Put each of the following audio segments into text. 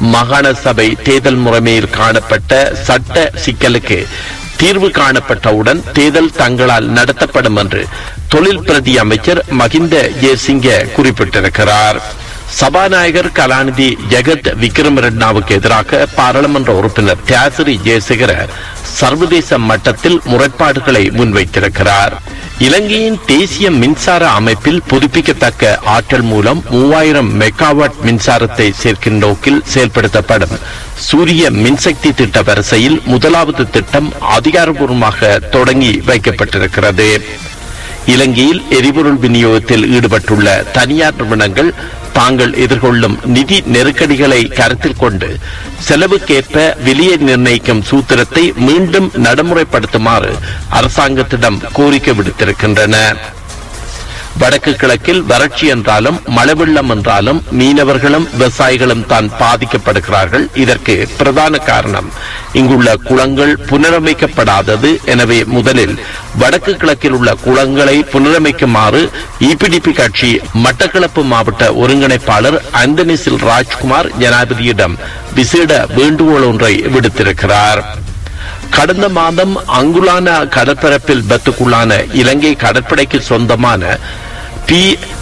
மாகாண சபை தேர்தல் முறைமையில் காணப்பட்ட சட்ட சிக்கலுக்கு தீர்வு காணப்பட்டவுடன் தேர்தல் தங்களால் நடத்தப்படும் என்று தொழில் பிரதி அமைச்சர் மகிந்த ஜெயசிங்க குறிப்பிட்டிருக்கிறார் சபாநாயகர் கலாநிதி ஜெகத் விக்ரமரெட்னாவுக்கு எதிராக பாராளுமன்ற உறுப்பினர் தியாசிரி ஜெயசேகர சர்வதேச மட்டத்தில் முறைப்பாடுகளை முன்வைத்திருக்கிறார் இலங்கையின் தேசிய மின்சார அமைப்பில் புதுப்பிக்கத்தக்க ஆற்றல் மூலம் மூவாயிரம் மெகாவாட் மின்சாரத்தை சேர்க்கும் நோக்கில் செயல்படுத்தப்படும் சூரிய மின்சக்தி திட்ட வரிசையில் முதலாவது திட்டம் அதிகாரப்பூர்வமாக தொடங்கி வைக்கப்பட்டிருக்கிறது இலங்கையில் எரிபொருள் விநியோகத்தில் ஈடுபட்டுள்ள தனியார் நிறுவனங்கள் தாங்கள் எதிர்கொள்ளும் நிதி நெருக்கடிகளை கருத்தில் கொண்டு செலவுக்கேற்ப விலையை நிர்ணயிக்கும் சூத்திரத்தை மீண்டும் நடைமுறைப்படுத்துமாறு அரசாங்கத்திடம் கோரிக்கை விடுத்திருக்கின்றன வடக்கு கிழக்கில் வறட்சி என்றாலும் மழை வெள்ளம் என்றாலும் மீனவர்களும் விவசாயிகளும் தான் பாதிக்கப்படுகிறார்கள் இதற்கு பிரதான காரணம் இங்குள்ள குளங்கள் புனரமைக்கப்படாதது எனவே முதலில் வடக்கு கிழக்கில் உள்ள குளங்களை புனரமைக்குமாறு இபிடிபி கட்சி மட்டக்களப்பு மாவட்ட ஒருங்கிணைப்பாளர் அந்தனிசில் ராஜ்குமார் ஜனாதிபதியிடம் விசேட வேண்டுகோள் ஒன்றை விடுத்திருக்கிறார் கடந்த மாதம் அங்குலானா கடற்பரப்பில் விபத்துக்குள்ளான இலங்கை கடற்படைக்கு சொந்தமான பி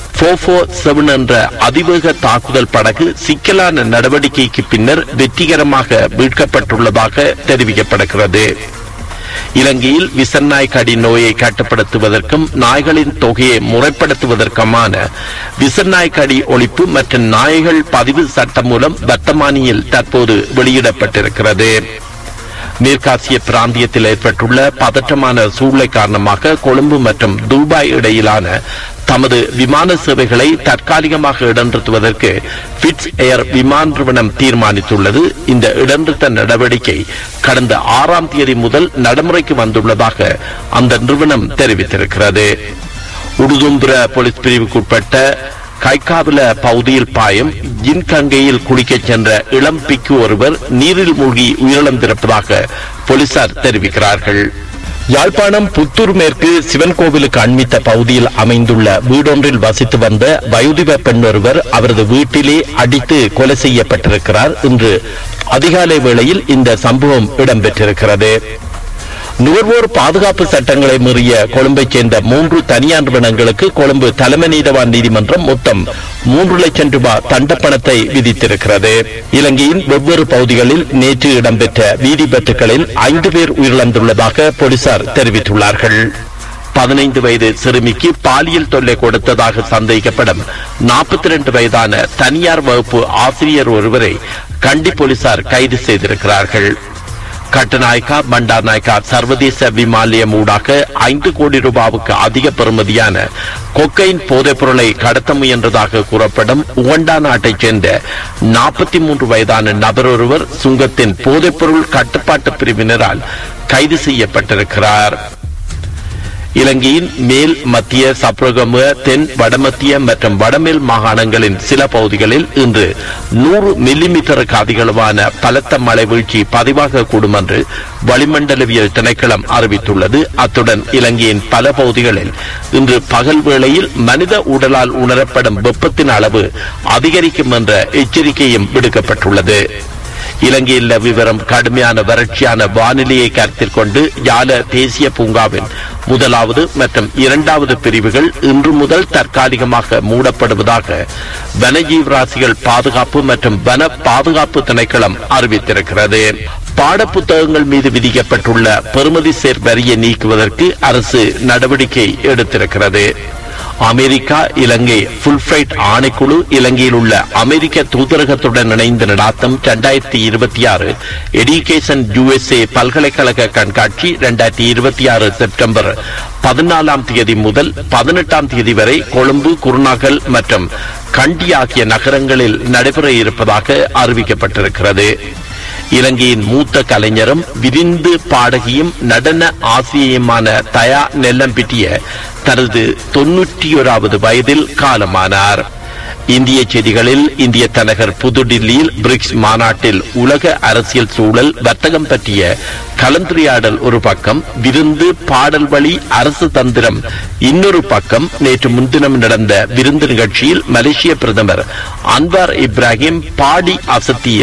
செவன் என்ற அதிவேக தாக்குதல் படகு சிக்கலான நடவடிக்கைக்கு பின்னர் வெற்றிகரமாக மீட்கப்பட்டுள்ளதாக தெரிவிக்கப்படுகிறது இலங்கையில் விசநாய் கடி நோயை கட்டுப்படுத்துவதற்கும் நாய்களின் தொகையை முறைப்படுத்துவதற்குமான விசநாய் கடி ஒழிப்பு மற்றும் நாய்கள் பதிவு சட்டம் மூலம் வர்த்தமானியில் தற்போது வெளியிடப்பட்டிருக்கிறது மேற்காசிய பிராந்தியத்தில் ஏற்பட்டுள்ள பதற்றமான சூழ்நிலை காரணமாக கொழும்பு மற்றும் துபாய் இடையிலான தமது விமான சேவைகளை தற்காலிகமாக இடநிறுத்துவதற்கு பிட்ஸ் ஏர் விமான நிறுவனம் தீர்மானித்துள்ளது இந்த இடநிறுத்த நடவடிக்கை கடந்த ஆறாம் தேதி முதல் நடைமுறைக்கு வந்துள்ளதாக அந்த நிறுவனம் தெரிவித்திருக்கிறது உடுதும்புர போலீஸ் பிரிவுக்குட்பட்ட கைகாவில பகுதியில் பாயும் ஜின்கங்கையில் குளிக்கச் சென்ற இளம் பிக்கு ஒருவர் நீரில் மூழ்கி உயிரிழந்திருப்பதாக போலீசார் தெரிவிக்கிறார்கள் யாழ்ப்பாணம் புத்தூர் மேற்கு சிவன் கோவிலுக்கு அண்மித்த பகுதியில் அமைந்துள்ள வீடொன்றில் வசித்து வந்த வயோதிப பெண் ஒருவர் அவரது வீட்டிலே அடித்து கொலை செய்யப்பட்டிருக்கிறார் இன்று அதிகாலை வேளையில் இந்த சம்பவம் இடம்பெற்றிருக்கிறது நுகர்வோர் பாதுகாப்பு சட்டங்களை மீறிய கொழும்பைச் சேர்ந்த மூன்று தனியார் நிறுவனங்களுக்கு கொழும்பு தலைமை நீதவான் நீதிமன்றம் மொத்தம் மூன்று லட்சம் ரூபாய் தண்டப்பணத்தை விதித்திருக்கிறது இலங்கையின் வெவ்வேறு பகுதிகளில் நேற்று இடம்பெற்ற வீதி விபத்துகளில் ஐந்து பேர் உயிரிழந்துள்ளதாக போலீசார் தெரிவித்துள்ளார்கள் பதினைந்து வயது சிறுமிக்கு பாலியல் தொல்லை கொடுத்ததாக சந்தேகிக்கப்படும் நாற்பத்தி இரண்டு வயதான தனியார் வகுப்பு ஆசிரியர் ஒருவரை கண்டி போலீசார் கைது செய்திருக்கிறார்கள் கட்டுநாயக்கா பண்டாநாயக்கா சர்வதேச விமானியம் ஊடாக ஐந்து கோடி ரூபாவுக்கு அதிக பெறுமதியான கொக்கைன் போதைப் பொருளை கடத்த முயன்றதாக கூறப்படும் உகண்டா நாட்டைச் சேர்ந்த நாற்பத்தி மூன்று வயதான நபர் ஒருவர் சுங்கத்தின் போதைப்பொருள் கட்டுப்பாட்டு பிரிவினரால் கைது செய்யப்பட்டிருக்கிறார் இலங்கையின் மேல் மத்திய சப்ரகம தென் வடமத்திய மற்றும் வடமேல் மாகாணங்களின் சில பகுதிகளில் இன்று நூறு மில்லிமீட்டருக்கு அதிகளவான பலத்த மழை வீழ்ச்சி பதிவாகக்கூடும் என்று வளிமண்டலவியல் திணைக்களம் அறிவித்துள்ளது அத்துடன் இலங்கையின் பல பகுதிகளில் இன்று பகல் வேளையில் மனித உடலால் உணரப்படும் வெப்பத்தின் அளவு அதிகரிக்கும் என்ற எச்சரிக்கையும் விடுக்கப்பட்டுள்ளது இலங்கையில் விவரம் கடுமையான வறட்சியான வானிலையை கருத்தில் கொண்டு யால தேசிய பூங்காவின் முதலாவது மற்றும் இரண்டாவது பிரிவுகள் இன்று முதல் தற்காலிகமாக மூடப்படுவதாக வனஜீவராசிகள் பாதுகாப்பு மற்றும் வன பாதுகாப்பு திணைக்களம் அறிவித்திருக்கிறது பாடப்புத்தகங்கள் மீது விதிக்கப்பட்டுள்ள பெறுமதி சேர் வரியை நீக்குவதற்கு அரசு நடவடிக்கை எடுத்திருக்கிறது அமெரிக்கா இலங்கை ஃபுல் ஃபிளைட் ஆணைக்குழு இலங்கையில் உள்ள அமெரிக்க தூதரகத்துடன் இணைந்து நடாத்தும் இரண்டாயிரத்தி இருபத்தி ஆறு எடுகேஷன் யுஎஸ்ஏ பல்கலைக்கழக கண்காட்சி இரண்டாயிரத்தி இருபத்தி ஆறு செப்டம்பர் பதினாலாம் தேதி முதல் பதினெட்டாம் தேதி வரை கொழும்பு குருநாகல் மற்றும் கண்டி ஆகிய நகரங்களில் நடைபெற இருப்பதாக அறிவிக்கப்பட்டிருக்கிறது இலங்கையின் மூத்த கலைஞரும் விரிந்து பாடகியும் நடன ஆசிரியையுமான தயா நெல்லம்பிட்டிய தனது தொன்னூற்றி ஓராவது வயதில் காலமானார் இந்திய செய்திகளில் இந்திய தலைநகர் புதுடில்லியில் பிரிக்ஸ் மாநாட்டில் உலக அரசியல் சூழல் வர்த்தகம் பற்றிய கலந்துரையாடல் ஒரு பக்கம் விருந்து பாடல் வழி அரசு தந்திரம் இன்னொரு பக்கம் நேற்று முன்தினம் நடந்த விருந்து நிகழ்ச்சியில் மலேசிய பிரதமர் அன்வார் இப்ராஹிம் பாடி அசத்திய